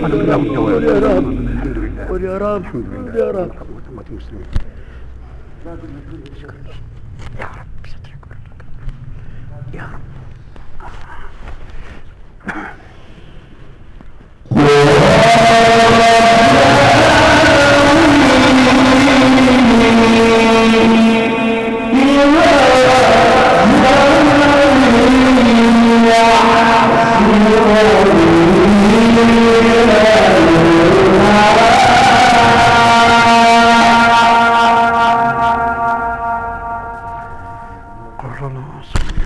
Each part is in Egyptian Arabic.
يا رب يا رب الحمد لله قول يا رب الحمد لله يا رب أمة المسلمين يا رب سترك يا رب قال الله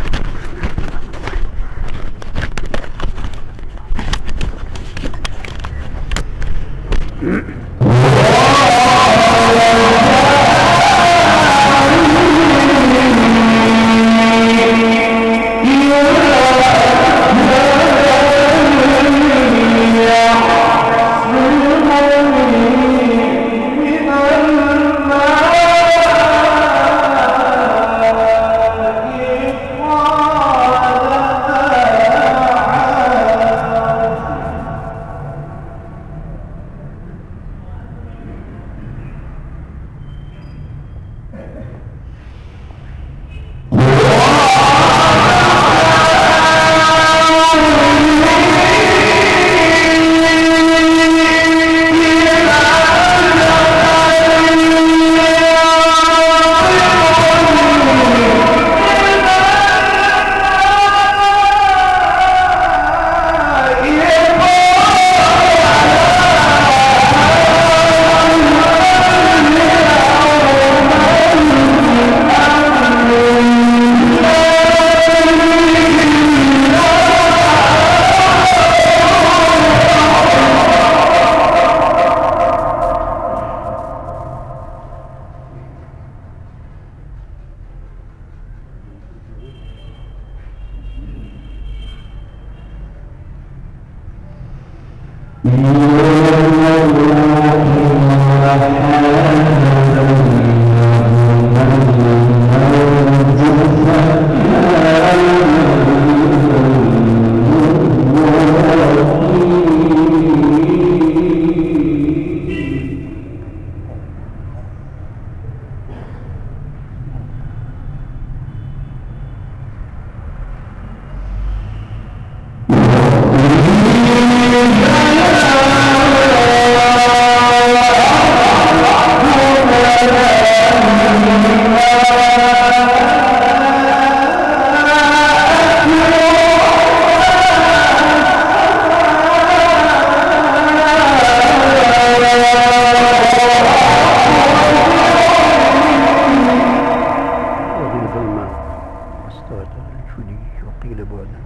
ومن ظلمة واستوت الجودي وقيل بعدا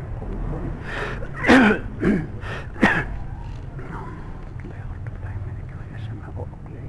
لا يرد لا يملك ولا سماء وأقلعي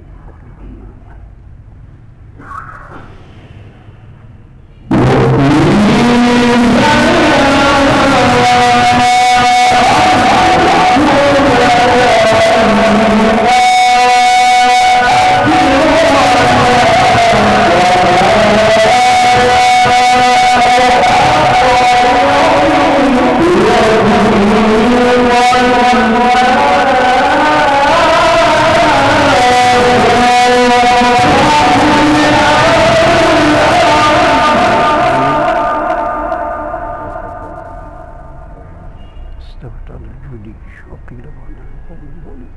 استوت على الجودي وقيل بعدا قوم ظالمين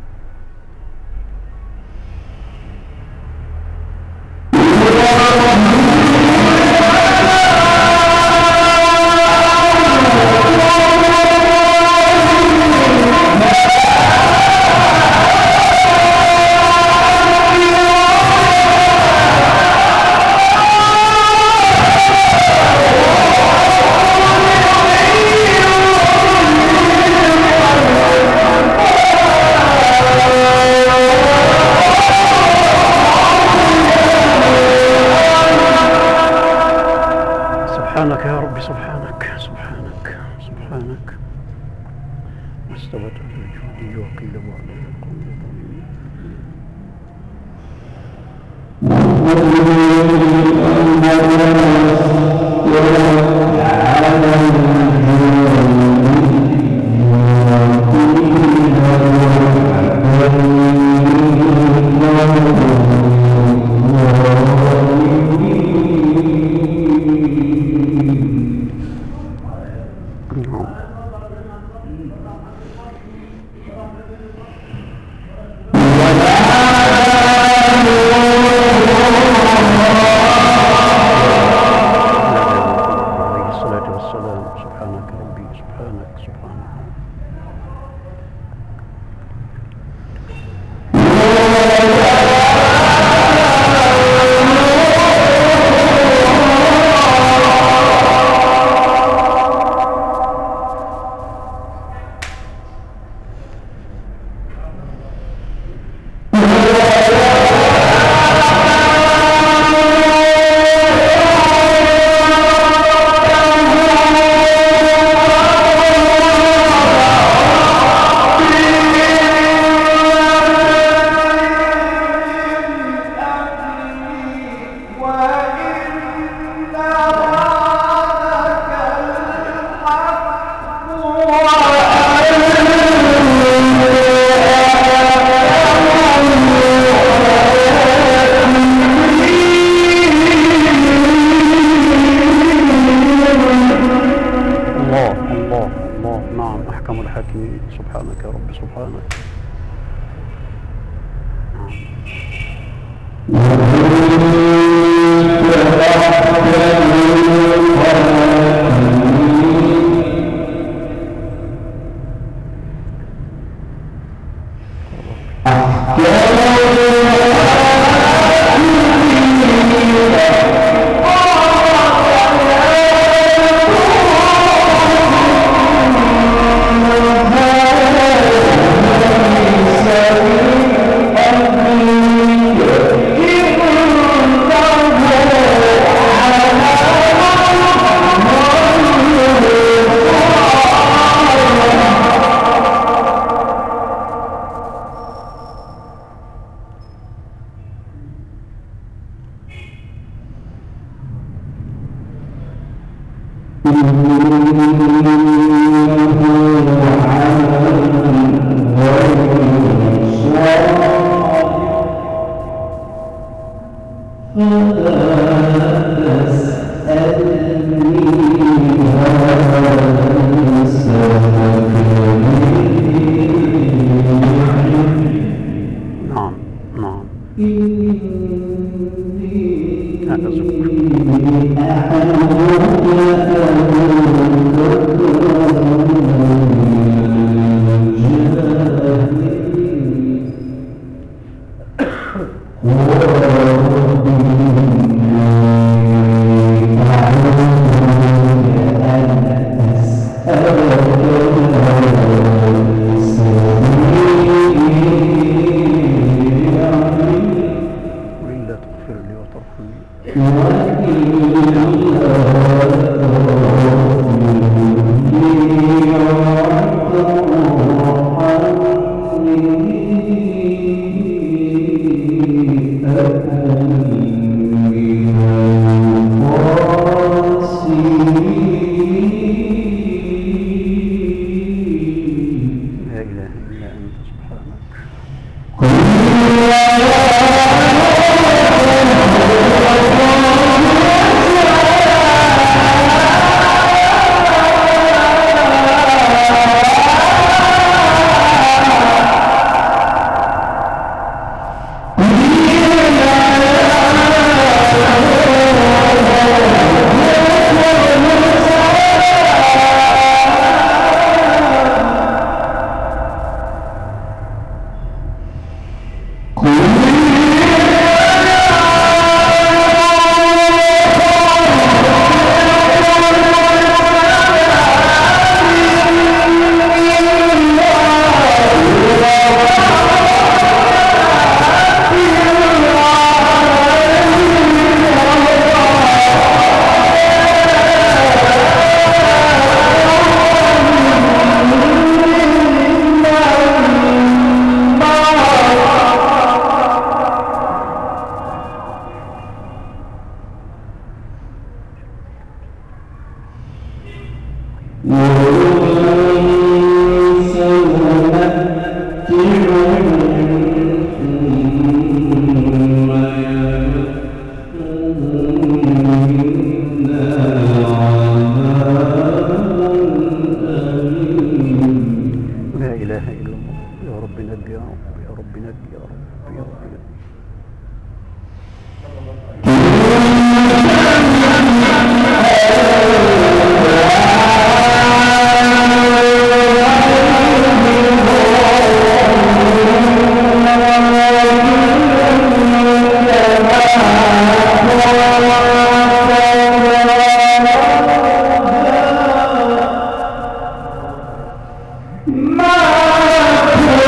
سبحانك يا رب سبحانك سبحانك سبحانك واستوت على الجودي وقيل بعدا قوم ظالمين Thank you. رب سبحانك نعم نعم وإلا تغفر لي وترحمني لا إله إلا أنت سبحانك لا إله إلا الله يا رب نجي يا رب يا رب نجي يا رب يا رب نجي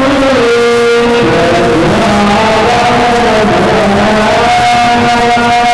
ما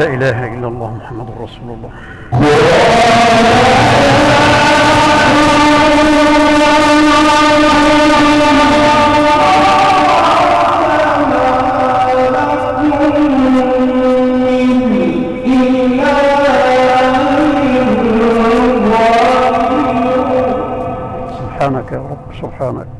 إله إلا الله محمد رسول الله سبحانك يا رب سبحانك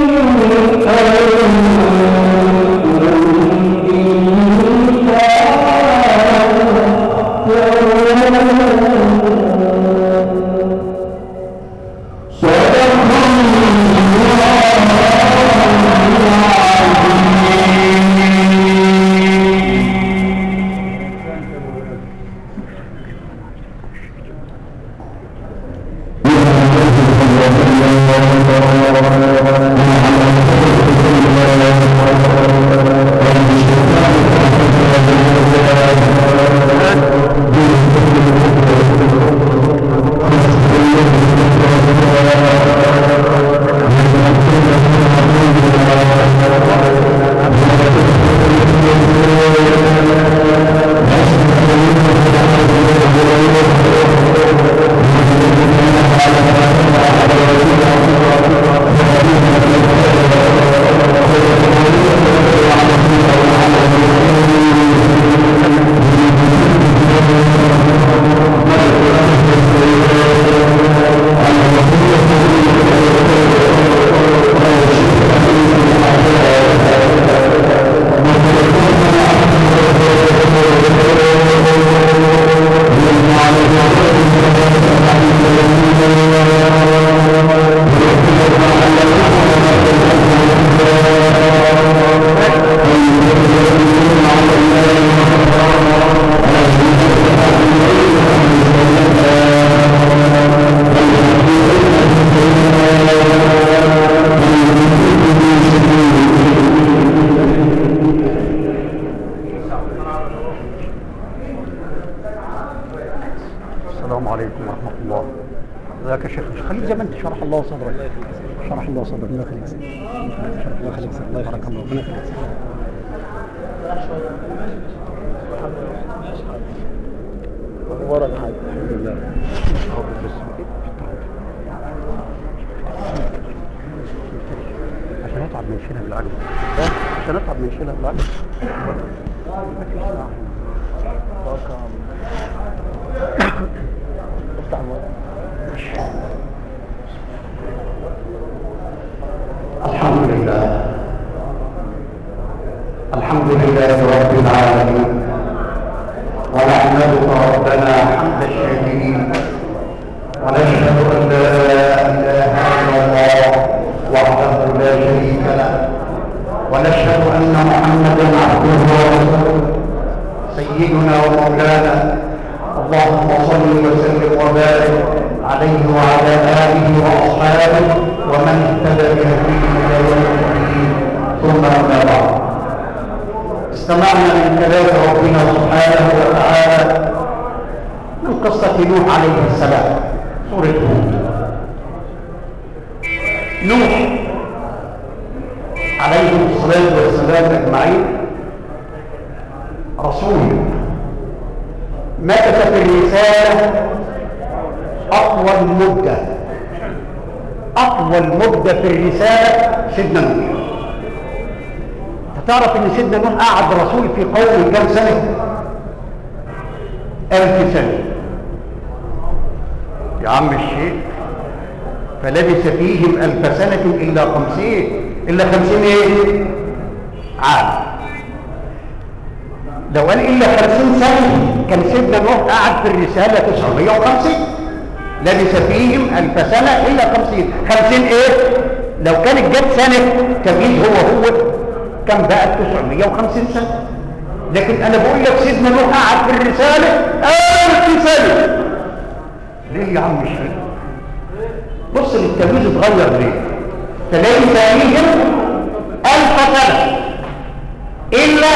السلام عليكم ورحمة الله ازيك يا شيخ خليك زي ما انت شرح الله صدرك شرح الله صدرك الله يخليك سيدي. الله يخليك سيدي. الله يبارك الله ربنا يخليك سيدي. اخبارك حاجه الحمد لله عشان اتعب من شيلها بالعجل عشان اتعب من شيلها بالعجل رقم افتح الموبايل الحمد لله الحمد لله رب العالمين ونحمدك ربنا حمد الشاكرين ونشهد ان لا اله الا الله وحده لا شريك له ونشهد ان محمدا عبده ورسوله سيدنا ومولانا اللهم صل وسلم وبارك عليه وعلى اله واصحابه ومن اهتدى بهديه الى يوم الدين ثم اما بعد استمعنا من كلام ربنا سبحانه وتعالى من قصه نوح عليه السلام سوره هود نوح عليه الصلاه والسلام اجمعين رسول مكث في الرسالة أطول مدة أطول مدة في الرسالة سيدنا نوح تعرف ان سيدنا نوح قعد رسول في قومه كام سنة ألف سنة يا عم الشيخ فلبث فيهم ألف سنة إلا خمسين إلا خمسين إيه عام لو قال إلا خمسين سنة كان سيدنا نوح قعد في الرسالة 950 لبث فيهم ألف سنة إلا خمسين خمسين إيه لو كانت جت سنة تمييز هو هو كان بقى 950 سنة لكن أنا بقول لك سيدنا نوح قعد في الرسالة ألف سنة ليه يا عم الشيخ بص للتمييز اتغير ليه تلاقي فيهم ألف سنة إلا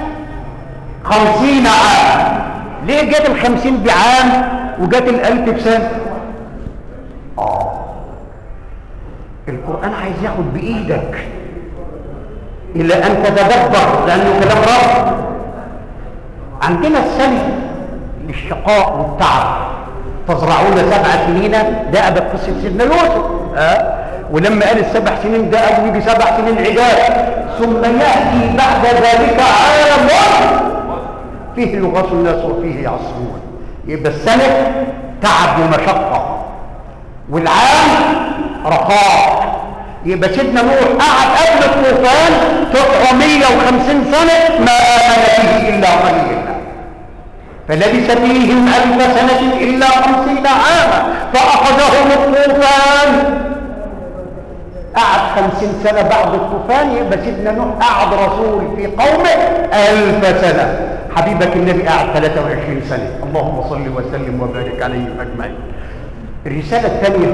خمسين عام ليه جت الخمسين بعام وجت الألف بسنة آه القرآن عايز ياخد بإيدك إلى أن تتدبر لأنه كلام رب عندنا السنة للشقاء والتعب تزرعون سبع سنين ده أبد قصة سيدنا يوسف أه؟ ولما قال السبع سنين ده قال يجي سبع سنين عداد ثم يأتي بعد ذلك عام فيه يغاث الناس وفيه يعصرون يبقى السنة تعب ومشقة والعام رخاء يبقى سيدنا نوح قعد قبل الطوفان 950 سنة ما آمن فيه إلا قليل فلبث فيهم ألف سنة إلا خمسين عاما فأخذهم الطوفان قعد خمسين سنة بعد الطوفان يبقى سيدنا نوح قعد رسول في قومه ألف سنة حبيبك النبي قعد 23 سنة اللهم صل وسلم وبارك عليهم أجمعين الرسالة الثانية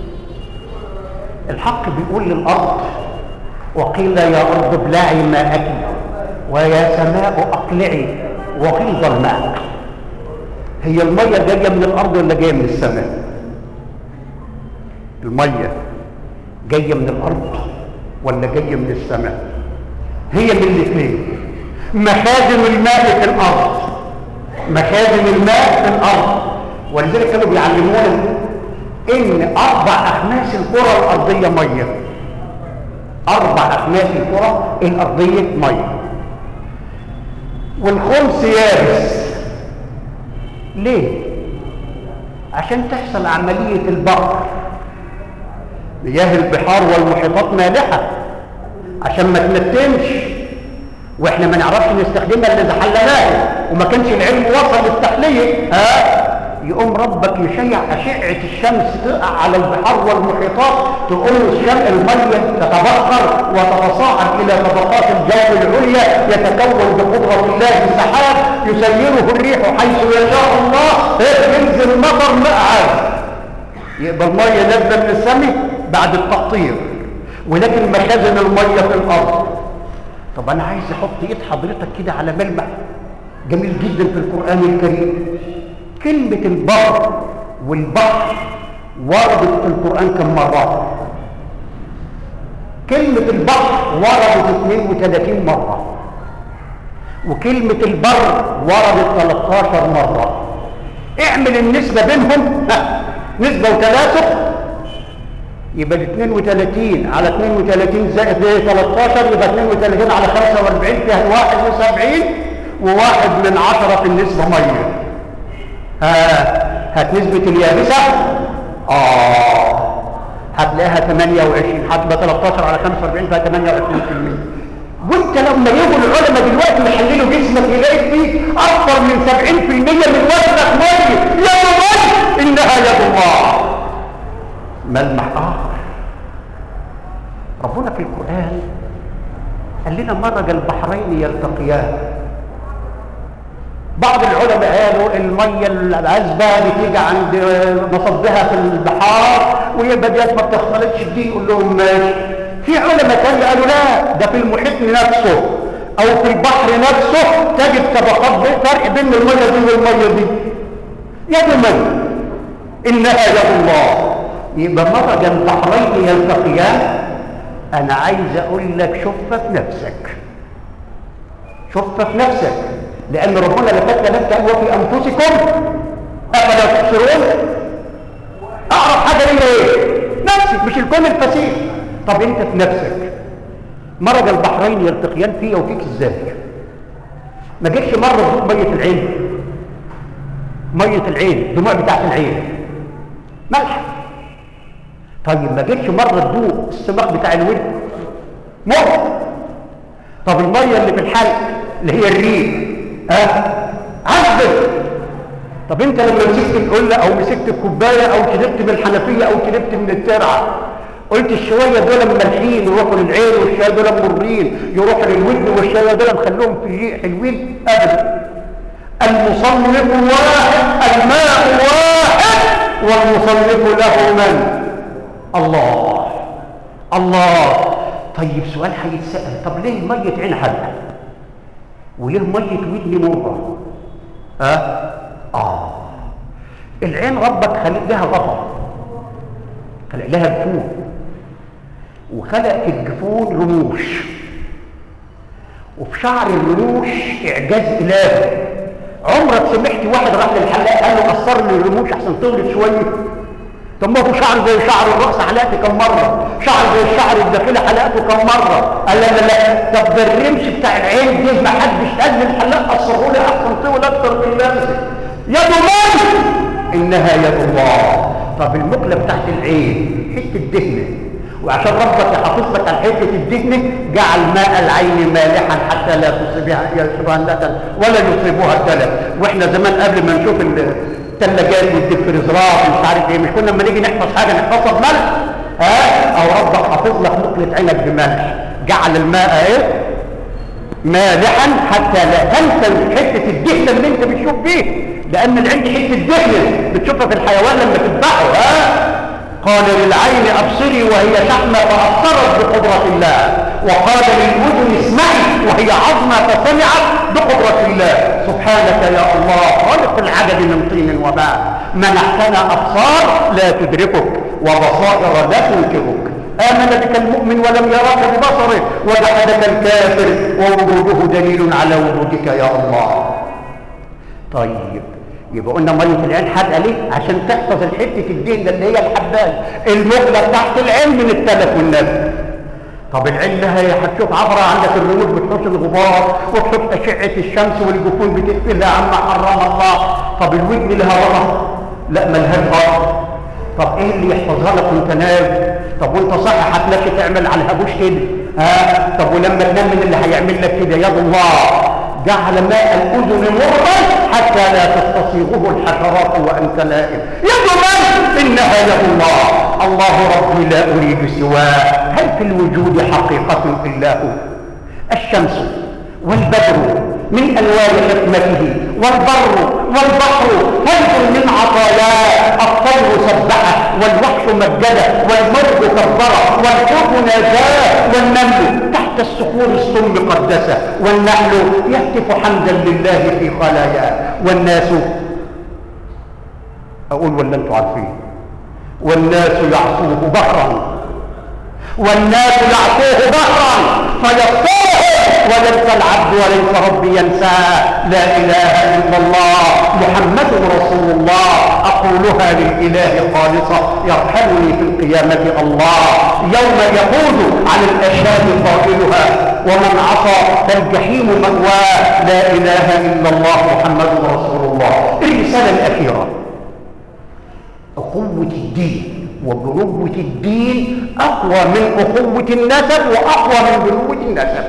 الحق بيقول للأرض وقيل يا أرض ابلعي ماءك ويا سماء أقلعي وغيظ الماء هي المية جاية من الأرض ولا جاية من السماء المية جاية من الأرض ولا جاية من السماء هي من الاثنين مخازن الماء في الأرض مخازن الماء في الأرض ولذلك كانوا بيعلمونا ان اربع اخماس الكره الارضيه ميه اربع اخماس الكره الارضيه ميه والخمس يابس ليه عشان تحصل عمليه البقر مياه البحار والمحيطات مالحه عشان ما تنتنش واحنا ما نعرفش نستخدمها الا اذا حلناها وما كانش العلم وصل للتحليه ها يقوم ربك يشيع أشعة الشمس تقع على البحار والمحيطات تقوم الشمس المية تتبخر وتتصاعد إلى طبقات الجو العليا يتكون بقدرة الله سحاب يسيره الريح حيث يشاء الله ينزل مطر ماء يبقى المية نازلة من السماء بعد التقطير ولكن مخازن المية في الأرض طب أنا عايز أحط إيد حضرتك كده على ملمح جميل جدا في القرآن الكريم كلمة البر والبحر وردت في القرآن كم مرة كلمة البحر وردت 32 مرة وكلمة البر وردت 13 مرة اعمل النسبة بينهم نسبة وتناسق يبقى ال 32 على 32 زائد 13 يبقى 32 على 45 فيها 71 وواحد من عشرة في النسبة مية ها هات نسبة اليابسة اه هتلاقيها 28 هتبقى 13 على 45 فيها 28% وانت لما يجوا العلماء دلوقتي يحللوا جسمك يلاقي فيه اكثر من 70% من وزنك ميه يا ميه انها يد الله ملمح اخر ربنا في القران قال لنا مرج البحرين يلتقيان بعض العلماء قالوا الميه العذبه بتيجي عند مصبها في البحار ويبقى ديت ما بتختلطش دي يقول لهم ماشي في علماء تاني قالوا لا ده في المحيط نفسه او في البحر نفسه تجد طبقات فرق بين الميه دي والميه دي يد من انها يد الله يبقى مرج البحرين يلتقيان انا عايز اقول لك شوفها في نفسك شوفها في نفسك لأن ربنا لقد كلمت قال وفي أنفسكم أفلا تبصرون أعرف حاجة ليه إيه؟ نفسي مش الكون الفسيح طب أنت في نفسك مرج البحرين يلتقيان فيا وفيك إزاي ما جيتش مرة تذوق مية العين مية العين الدموع بتاعت العين ملح طيب ما جيتش مرة تذوق السماق بتاع الود مر طب المية اللي في الحلق اللي هي الريق ها عذب طب انت لما مسكت القله او مسكت الكوبايه او شربت من الحنفيه او شربت من الترعه قلت الشويه دول ملحين يروحوا للعين والشويه دول مرين يروحوا للودن والشويه دول مخلوهم في الريق حلوين ابدا المصنف واحد الماء واحد والمصنف له من الله الله طيب سؤال هيتسال طب ليه ميه عين حلقه وليه ميه ودن مره ها اه العين ربك خلق لها غطا خلق لها جفون وخلق في الجفون رموش وفي شعر الرموش اعجاز الهي عمرك سمعت واحد راح للحلاق قال له قصر لي الرموش احسن تولد شويه طب ما هو شعر زي شعر الراس حلقته كم مره شعر زي الشعر الداخلي حلقته كم مره قال لا لا لا طب ده الرمش بتاع العين دي ما حدش قال للحلاق قصره لي احسن طول اكتر من لازم يد من انها يد الله طب المقله بتاعت العين حته دهنه وعشان ربك يحافظ لك على حته الدهنه جعل ماء العين مالحا حتى لا تصيبها يصيبها الندل ولا يصيبها الدلل واحنا زمان قبل ما نشوف الثلاجات والدفريزرات ومش عارف ايه مش كنا لما نيجي نحفظ حاجه نحفظها بملح ها او ربك حافظ لك مقله عينك بملح جعل الماء ايه مالحا حتى لا تنسى حته الدهنه اللي انت بتشوف بيه لان العين دي حته دهنه بتشوفها في الحيوان لما تذبحه ها قال للعين ابصري وهي تحمى فابصرت بقدره الله وقال للاذن اسمعي وهي عظمى فسمعت بقدره الله سبحانك يا الله خالق العدد من طين وماء منحتنا ابصار لا تدركك وبصائر لا تنكرك آمن بك المؤمن ولم يراك ببصره وجحدك الكافر ووجوده دليل على وجودك يا الله طيب يبقى قلنا ميه العين حادقه ليه عشان تحفظ الحته الدين اللي هي الحبايه المقله تحت العين من التلف والنبي طب العين لها هي هتشوف عبره عندك الرموز بتحوش الغبار وتحوش اشعه الشمس والجفون بتقفلها عما حرم الله طب الودن لها غلط لا ملهاش غلط طب ايه اللي يحفظها لك وانت نايم طب وانت صاحي هتلاقي تعمل على الهبوش كده ها طب ولما تنام من اللي هيعمل لك كده يد الله جعل ماء الاذن مرضا حتى لا تستصيغه الحشرات وانت نائم يد من انها يد الله الله ربي لا اريد سواه هل في الوجود حقيقه الا هو الشمس والبدر من انوار حكمته والبر والبحر فلك من عطاياه الطير سبحه والوحش مجده والمرء كبره والحوت ناجاه والنمل تحت الصخور الصم قدسه والنحل يهتف حمدا لله في خلاياه والناس اقول ولا انتم عارفين والناس يعصوه بحرا والناس يعصوه بحرا فيصطره وليس العبد وليس ربي ينساه لا اله الا الله محمد رسول الله اقولها للاله خالصه يرحمني في القيامه الله يوم يقول على الاشهاد قائلها ومن عصى فالجحيم مأواه لا اله الا الله محمد رسول الله الرساله الاخيره اخوه الدين وبنوة الدين أقوى من أخوة النسب وأقوى من بنوة النسب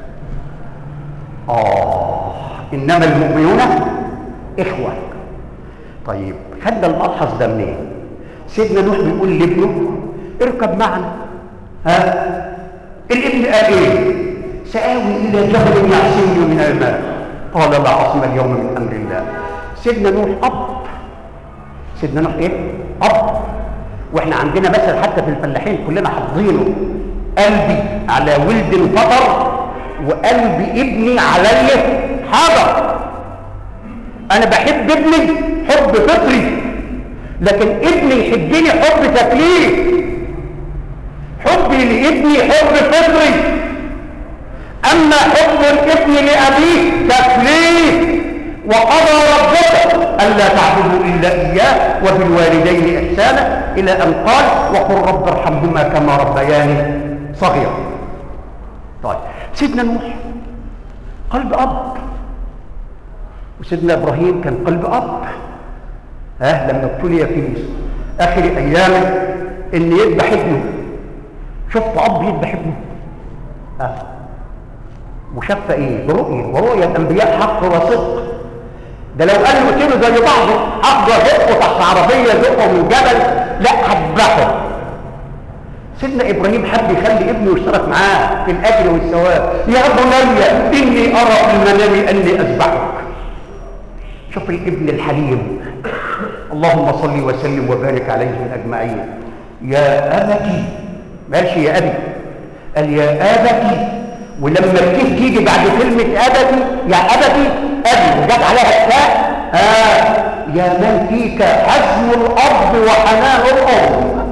آه إنما المؤمنون إخوة طيب خدنا الملحظ ده منين؟ سيدنا نوح بيقول لابنه اركب معنا ها الابن قال ايه؟ سآوي إلى جبل يعصمني من الماء قال لا عصم اليوم من أمر الله سيدنا نوح أب سيدنا نوح ايه؟ أب واحنا عندنا مثل حتى في الفلاحين كلنا حافظينه قلبي على ولد فطر وقلب ابني علي حضر انا بحب ابني حب فطري لكن ابني يحبني حب تكليف حبي لابني حب فطري اما حب الابن لابيه تكليف وقضى ربك الا تعبدوا الا اياه وبالوالدين احسانا الى ان قال وقل رب ارحمهما كما ربياني صغيرا طيب سيدنا نوح قلب اب وسيدنا ابراهيم كان قلب اب ها لما ابتلي في اخر ايامه ان يذبح ابنه شفت اب يذبح ابنه ها وشاف ايه برؤيه ورؤيه الانبياء حق وصدق ده لو قال له قتله زي بعضه اقدر ازقه تحت عربيه ازقه من جبل لا هذبحه سيدنا ابراهيم حب يخلي ابنه يشترك معاه في الاجر والثواب يا بني اني ارى في المنام اني اذبحك شوف الابن الحليم اللهم صل وسلم وبارك عليهم اجمعين يا ابتي ماشي يا ابي قال يا ابتي ولما الكيف تيجي بعد كلمة أبتي يا أبتي أبي وجات عليها التاء آه يا من فيك حزم الأرض وحنان الأرض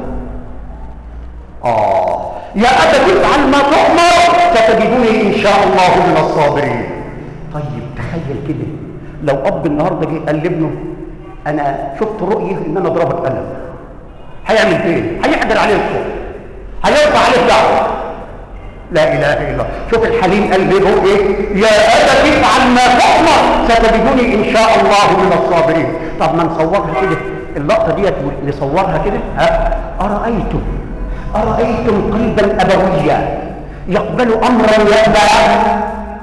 آه يا أبتي افعل ما تؤمر ستجدني إن شاء الله من الصابرين طيب تخيل كده لو اب النهارده جه قال لابنه انا شفت رؤيه ان انا اضربك قلم هيعمل ايه هيحضر عليه الصوت هيرفع عليه دعوه لا اله الا الله شوف الحليم قال له ايه يا ابت افعل ما تؤمر ستجدني ان شاء الله من الصابرين طب ما نصورها كده اللقطه ديت نصورها كده ها ارايتم ارايتم قلبا ابويا يقبل امرا يتبعه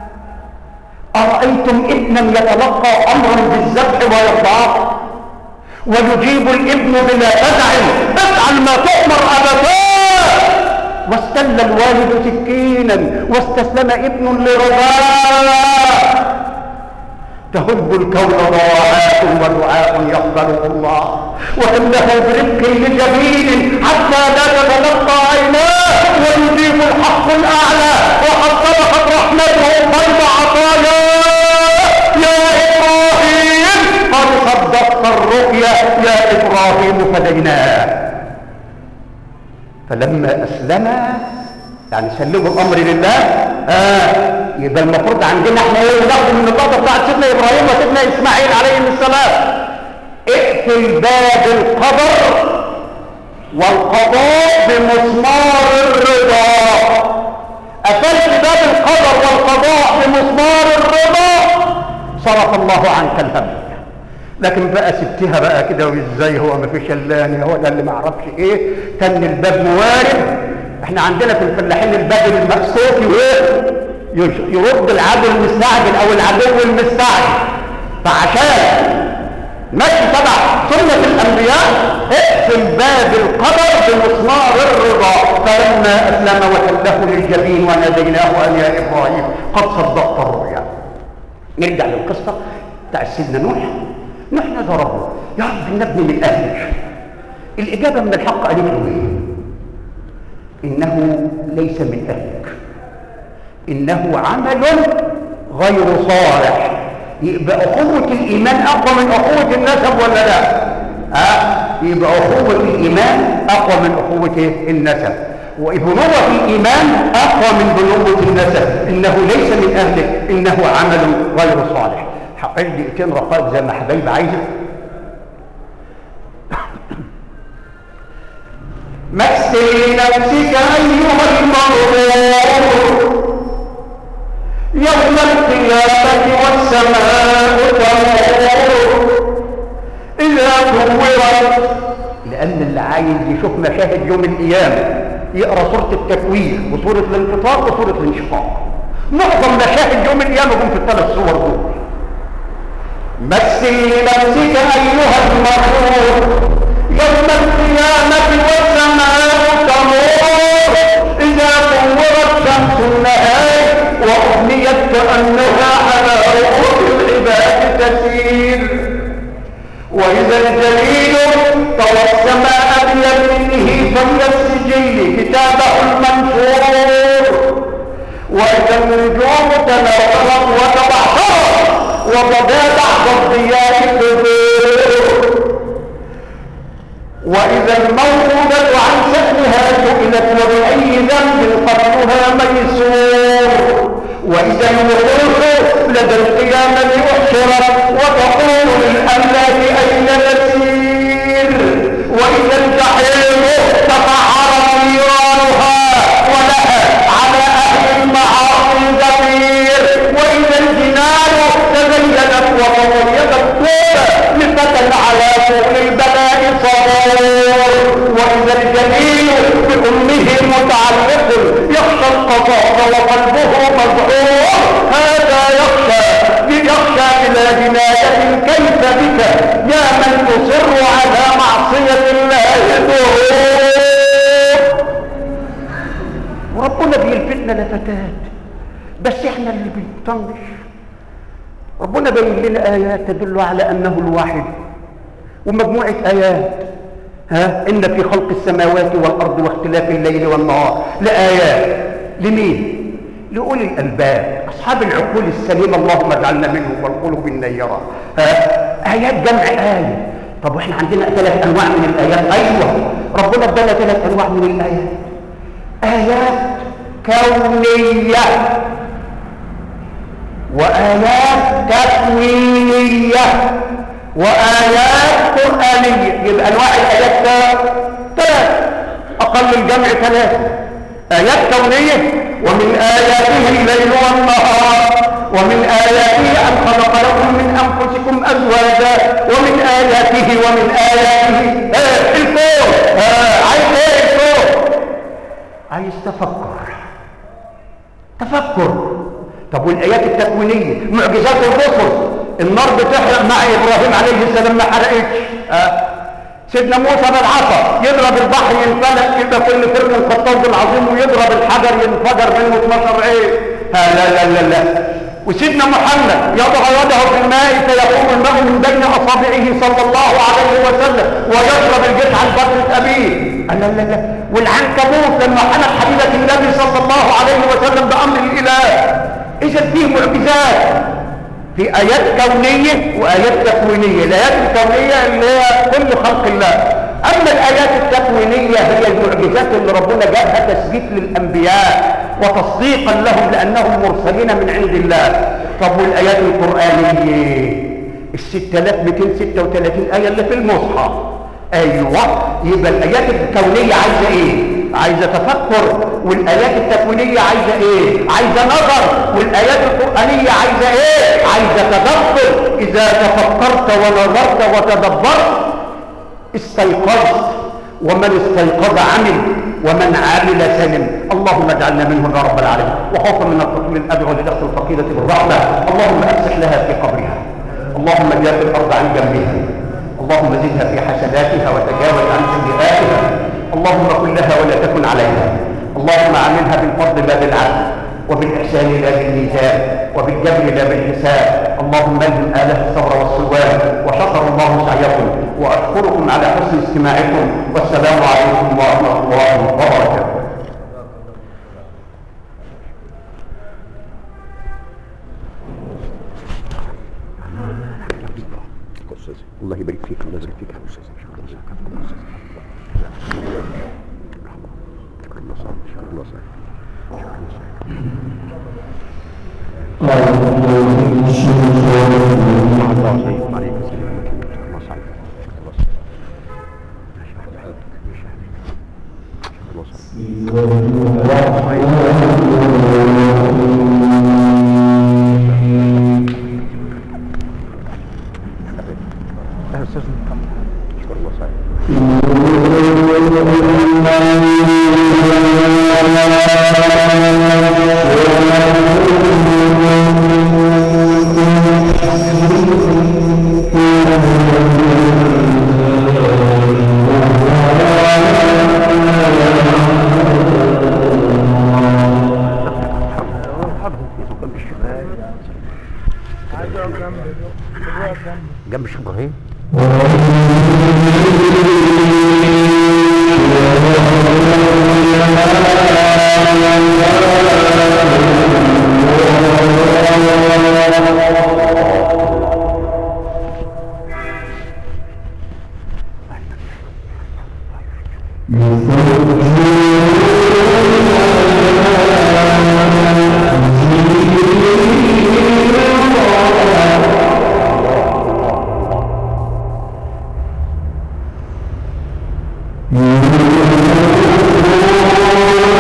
ارايتم ابنا يتلقى امرا بالذبح ويرضاه ويجيب الابن بلا فزع افعل ما تؤمر ابتاه واستل الوالد سكينا واستسلم ابن لرضاه تهب الكون ضواعات ودعاء يقبله الله وانه برفق لجبين حتى لا تتلقى عيناه ويجيب الحق الاعلى وقد سبقت رحمته قلب عطاياه يا ابراهيم قد صدقت الرؤيا يا ابراهيم فديناه فلما اسلم يعني سلموا الامر لله آه يبقى المفروض عندنا احنا ايه ناخد من اللقطه بتاعت سيدنا ابراهيم وسيدنا اسماعيل عليهم السلام اقفل باب القدر والقضاء بمسمار الرضا قفلت باب القدر والقضاء بمسمار الرضا صرف الله عنك الهم لكن بقى سبتها بقى كده وازاي هو ما فيش الا هو ده اللي ما اعرفش ايه تن الباب موارد احنا عندنا في الفلاحين الباب المقصوف وايه يرد العدو المستعجل او العدو المستعجل فعشان ماشي تبع سنة الأنبياء اقفل باب القدر بمسمار الرضا فلما أسلم وتله للجبين وناديناه أن يا إبراهيم قد صدقت الرؤيا نرجع للقصة بتاع سيدنا نوح نوح نادى ربه يا رب نبني من أهلك الإجابة من الحق قالت له إيه؟ إنه ليس من أهلك إنه عمل غير صالح يبقى أخوة الإيمان أقوى من أخوة النسب ولا لا؟ أه؟ يبقى أخوة الإيمان أقوى من أخوة النسب وبنوة الإيمان أقوى من بنوة النسب إنه ليس من أهلك إنه عمل غير صالح حقق دقيقتين رقائق زي ما حبايب عايزة مثل نفسك أيها المغرور يوم القيامة والسماء تمور إذا كورت لأن اللي عايز يشوف مشاهد يوم القيامة يقرأ سورة التكوير وسورة الانفطار وسورة الانشقاق معظم مشاهد يوم القيامة هم في الثلاث صور دول مثل نفسك أيها المغرور يوم القيامة والسماء تمور إذا كورت شمس النهار وأغنيت كأنها على رؤوس العباد تسير وإذا الجليل طوى السماء بيمينه فمن السجل كتابه المنشور وإذا النجوم تناولت وتبعثرت وبدا بعد الضياء الظهور وإذا الموءودة عن شأنها سئلت وبأي ذنب قتلها ميسور وإذا الوحوش لدى القيامة أحشرت وتقول للأملاك أين نسير وإذا الجحيم تفعرت نيرانها ولها على أهل المعاصي ضمير وإذا الجنان تزينت وتطيبت طوبى لفتى على طول البلاء صبور وإذا الجليل بأمه متعلق يخشى القضاء وقلبه مذعور هذا يخشى يخشى إلى جناية كيف بك يا من تصر على معصية الله دور وربنا بيلفتنا لفتات بس احنا اللي بنطنش ربنا بين لنا آيات تدل على أنه الواحد ومجموعة آيات ها إن في خلق السماوات والأرض واختلاف الليل والنهار لآيات لمين؟ لأولي الألباب أصحاب العقول السليمة اللهم اجعلنا منهم والقلوب النيرة ها آيات جمع آية طب واحنا عندنا ثلاث أنواع من الآيات أيوه ربنا ادانا ثلاث أنواع من الآيات آيات كونية وآيات تكوينية وآيات قرآنية يبقى أنواع الآيات ثلاث أقل الجمع ثلاثة آيات كونية ومن آياته الليل والنهار ومن آياته أن خلق لكم من أنفسكم أزواجا ومن آياته ومن آياته آه الكون آه عايز ايه الكون عايز تفكر تفكر طب والآيات التكوينية معجزات الرسل النار بتحرق مع إبراهيم عليه السلام ما حرقتش آه. سيدنا موسى بالعصا يضرب البحر ينفلق يبقى كل فرق الخطاب العظيم ويضرب الحجر ينفجر منه 12 ايه آه لا لا لا لا وسيدنا محمد يضع يده في الماء فيقوم الماء من بين اصابعه صلى الله عليه وسلم ويضرب الجيش عن بطنة ابيه لا لا لا والعنكبوت لما حنق حبيبة النبي صلى الله عليه وسلم بامر الاله اذا فيه معجزات في ايات كونية وايات تكوينية الايات الكونية اللي هي كل خلق الله اما الايات التكوينية هي المعجزات اللي ربنا جابها تثبيت للانبياء وتصديقا لهم لانهم مرسلين من عند الله طب والايات القرآنية ال 6236 آية اللي في المصحف ايوه يبقى الايات الكونية عايزة ايه عايزة تفكر والآيات التكوينية عايزة ايه عايزة نظر والآيات القرآنية عايزة ايه عايزة تدبر إذا تفكرت ونظرت وتدبرت استيقظت ومن استيقظ عمل ومن عمل سلم اللهم اجعلنا منهم يا رب العالمين وخوفا من التطويل ادعو لنفس الفقيدة بالرحمة اللهم افسح لها في قبرها اللهم جاف الارض عن جنبها اللهم زدها في حسناتها وتجاوز عن سيئاتها اللهم كن لها ولا تكن عليها اللهم عاملها بالفضل لا بالعدل وبالإحسان لا بالميزان وبالجبر لا بالحساب اللهم الهم آله الصبر والسلوان وشكر الله سعيكم وأشكركم على حسن استماعكم والسلام عليكم ورحمة الله وبركاته الله يبارك فيك الله يبارك فيك يا استاذ شكرا لك شكرا الله صاحب شكرا الله صاحب شكرا الله صاحب الله صاحب عليك السلام شكرا الله صاحب شكرا الله صاحب ماشي واحد حياتك ماشي شكرا الله صاحب لا استاذ شكرا الله صاحب جنب الشيخ ابراهيم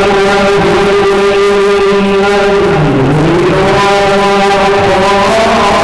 Thank you.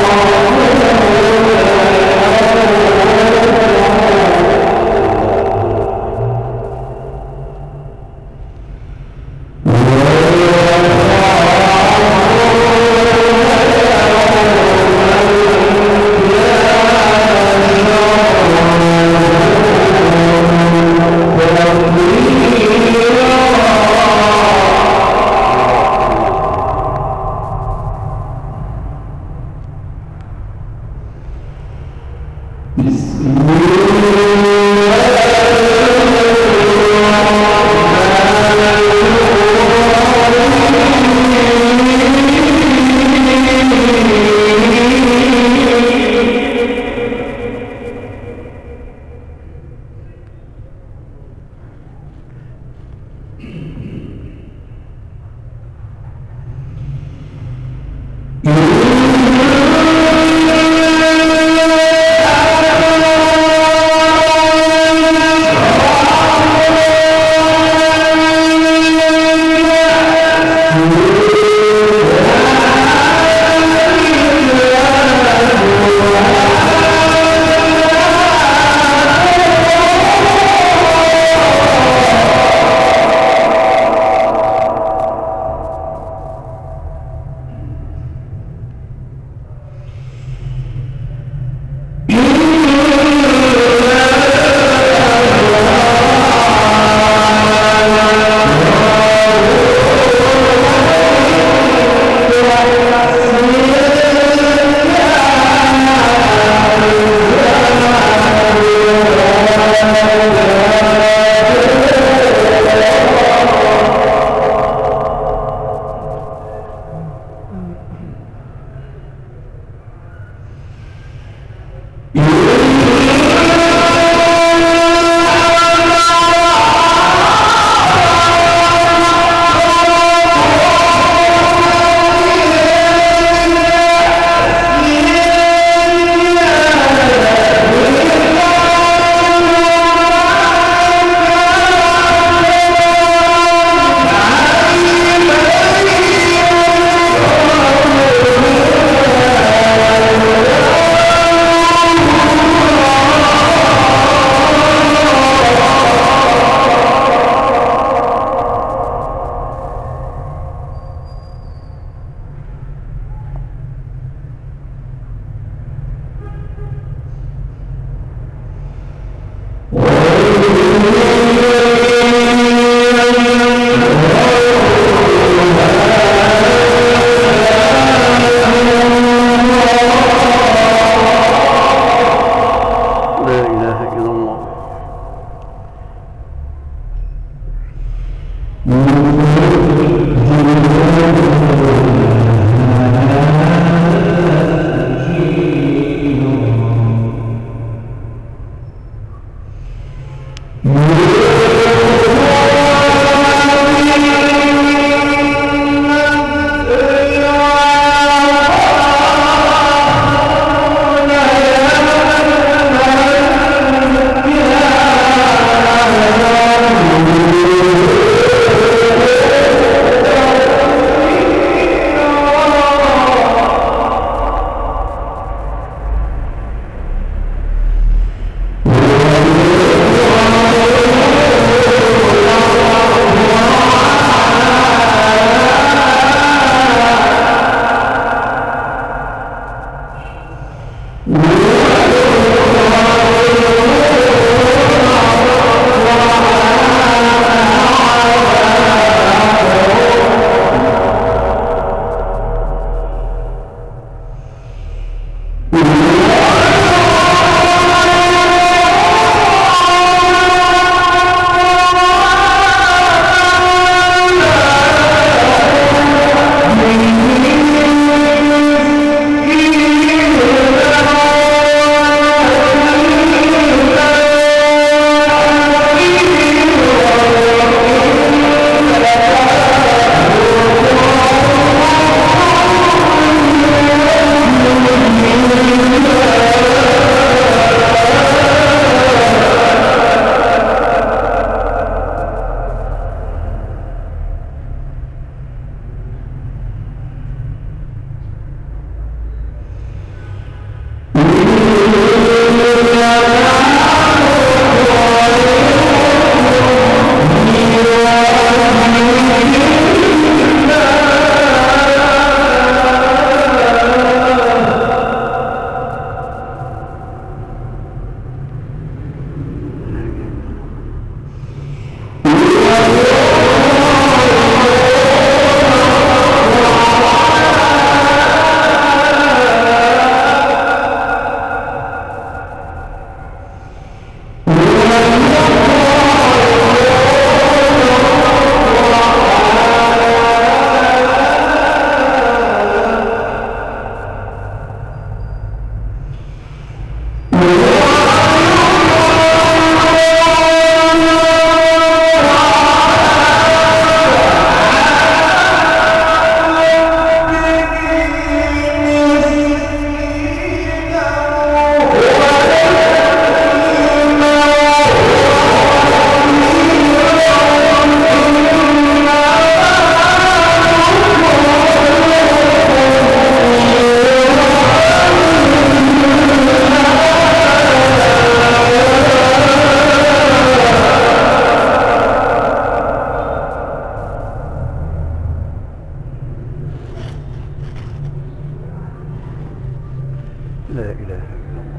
لا إله إلا الله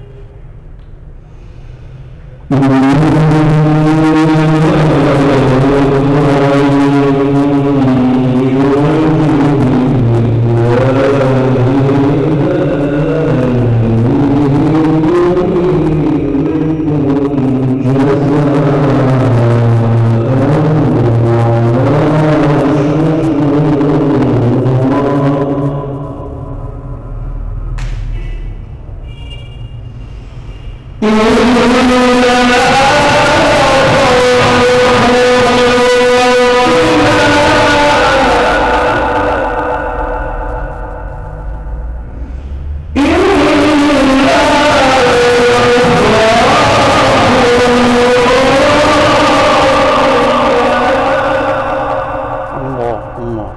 الله الله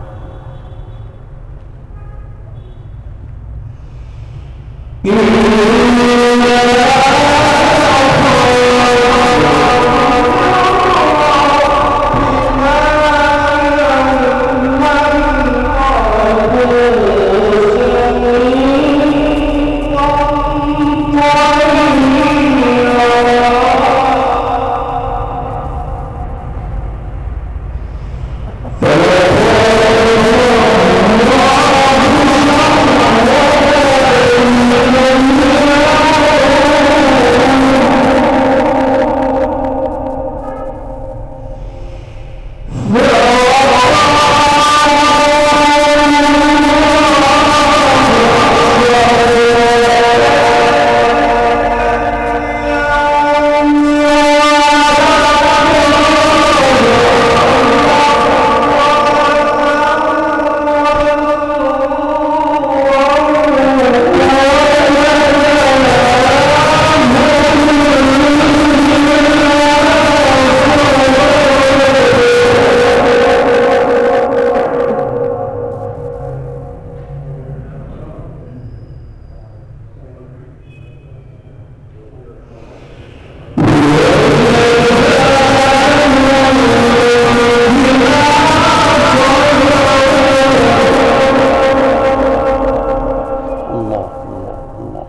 الله الله الله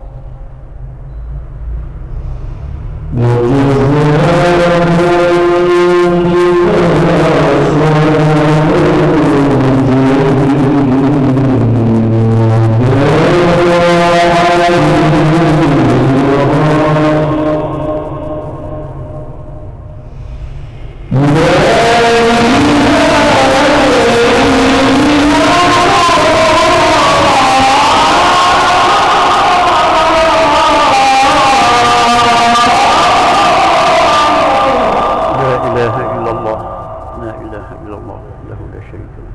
لا إله إلا الله لا إله إلا الله له لا شريك له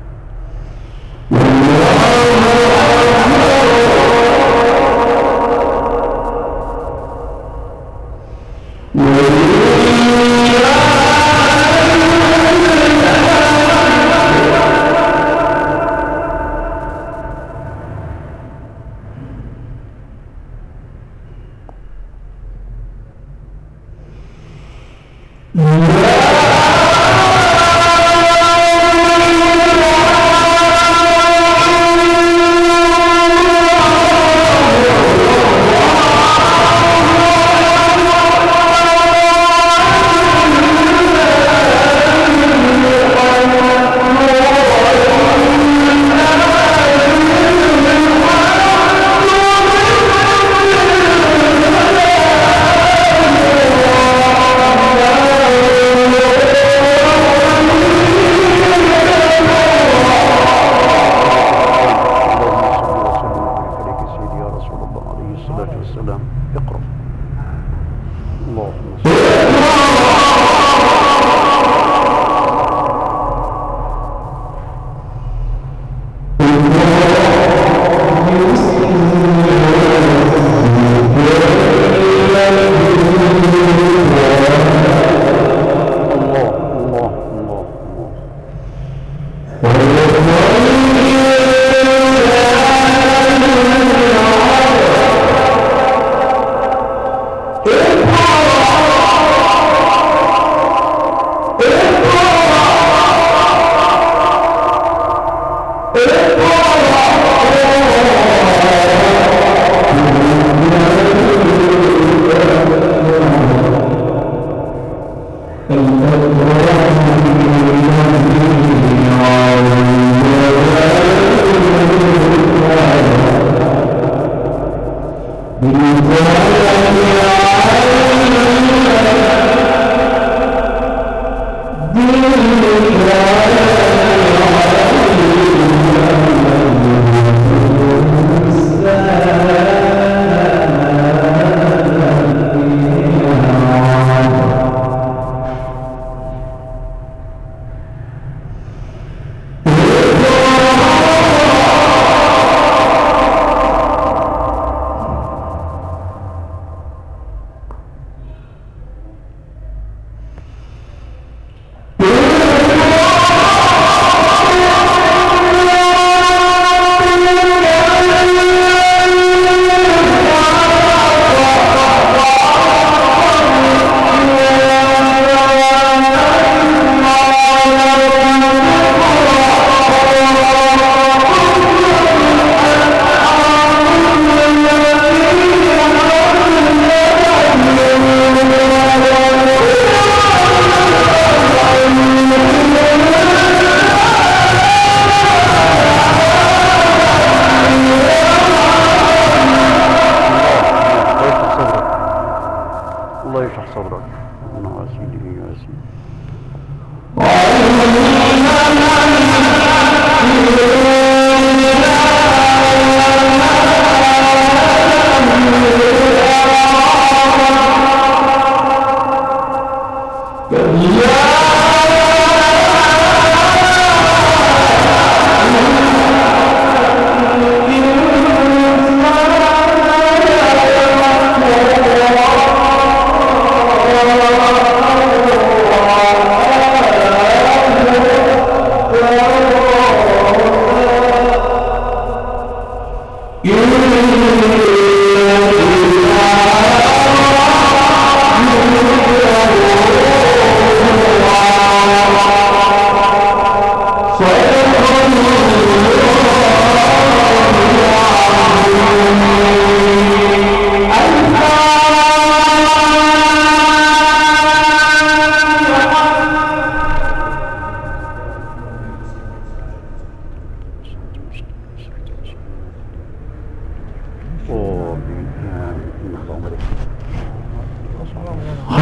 الله آمين آمين اللهم بارك